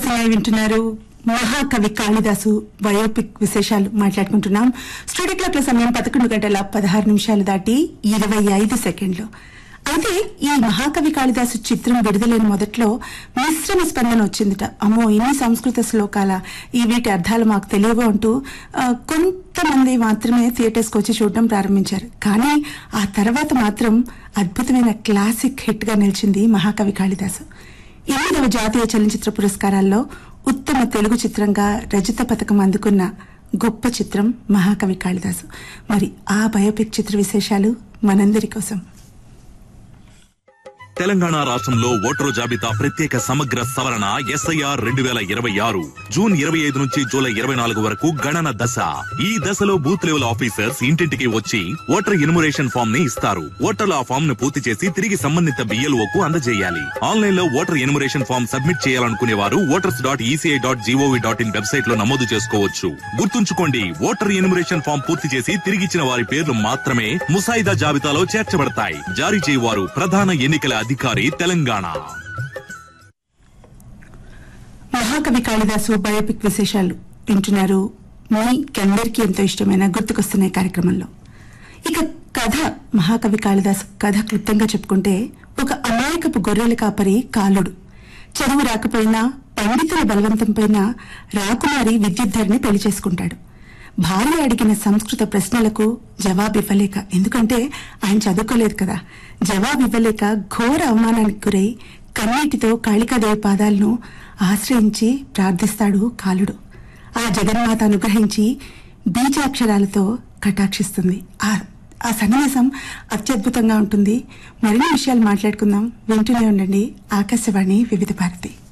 గుర్తుకొస్తున్నాయి వింటున్నారు మహాకవి కాళిదాసు బయోపిక్ విశేషాలు మాట్లాడుకుంటున్నాం స్టూడియో క్లాక్ సమయం పదకొండు గంటల పదహారు నిమిషాలు దాటి ఇరవై ఐదు సెకండ్లు అయితే ఈ మహాకవి కాళిదాసు చిత్రం విడుదలైన మొదట్లో మిశ్రమ స్పందన వచ్చిందట అమ్మో ఇన్ని సంస్కృత శ్లోకాల ఈ వీటి అర్థాలు మాకు తెలియవు అంటూ ఆ, కొంతమంది మాత్రమే థియేటర్స్ కి వచ్చి చూడడం ప్రారంభించారు కానీ ఆ తర్వాత మాత్రం అద్భుతమైన క్లాసిక్ హిట్ గా నిలిచింది మహాకవి కాళిదాసు ఎనిమిదవ జాతీయ చలనచిత్ర పురస్కారాల్లో ఉత్తమ తెలుగు చిత్రంగా రజత పథకం అందుకున్న గొప్ప చిత్రం మహాకవి కాళిదాసు మరి ఆ బయోపిక్ చిత్ర విశేషాలు మనందరి కోసం తెలంగాణ రాష్ట్రంలో ఓటరు జాబితా ప్రత్యేక సమగ్ర సవరణ ఎస్ఐఆర్ రెండు వేల ఇరవై ఆరు జూన్ ఇరవై ఐదు నుంచి జూలై ఇరవై నాలుగు వరకు గణన దశ ఈ దశలో బూత్ లెవెల్ ఆఫీసర్స్ ఇంటింటికి వచ్చి ఓటర్ ఎన్యుమరేషన్ ఫామ్ ని ఇస్తారు ఓటర్లు ఆ ఫామ్ ను పూర్తి చేసి తిరిగి సంబంధిత BLO కు అందజేయాలి ఆన్లైన్ లో ఓటర్ ఎన్యుమరేషన్ ఫామ్ సబ్మిట్ చేయాలనుకునే వారు voters dot ECI dot GOV dot in website లో నమోదు చేసుకోవచ్చు గుర్తుంచుకోండి ఓటర్ ఎన్యుమరేషన్ ఫామ్ పూర్తి చేసి తిరిగిచ్చిన వారి పేర్లు మాత్రమే ముసాయిదా జాబితాలో చేర్చబడతాయి జారీ చేయవారు ప్రధాన ఎన్నికల అధికారి తెలంగాణ మహాకవి కాళిదాసు బయోపిక్ విశేషాలు వింటున్నారు మీకందరికీ ఎంతో ఇష్టమైన గుర్తుకొస్తున్నాయి కార్యక్రమంలో ఇక కథ మహాకవి కాళిదాసు కథ క్లుప్తంగా చెప్పుకుంటే ఒక అమాయకపు గొర్రెల కాపరి కాలుడు చదువు రాకపోయినా పండితుల బలవంతంపైన రాకుమారి విద్యుద్ధరిని పెళ్లి చేసుకుంటాడు భార్య అడిగిన సంస్కృత ప్రశ్నలకు జవాబివ్వలేక ఎందుకంటే ఆయన చదువుకోలేదు కదా జవాబివ్వలేక ఘోర అవమానానికి గురై కన్నీటితో కాళికాదేవి పాదాలను ఆశ్రయించి ప్రార్థిస్తాడు కాలుడు ఆ జగన్మాత అనుగ్రహించి బీజాక్షరాలతో కటాక్షిస్తుంది ఆ ఆ సన్నివేశం అత్యద్భుతంగా ఉంటుంది మరిన్ని విషయాలు మాట్లాడుకుందాం వింటూనే ఉండండి ఆకాశవాణి వివిధ భారతి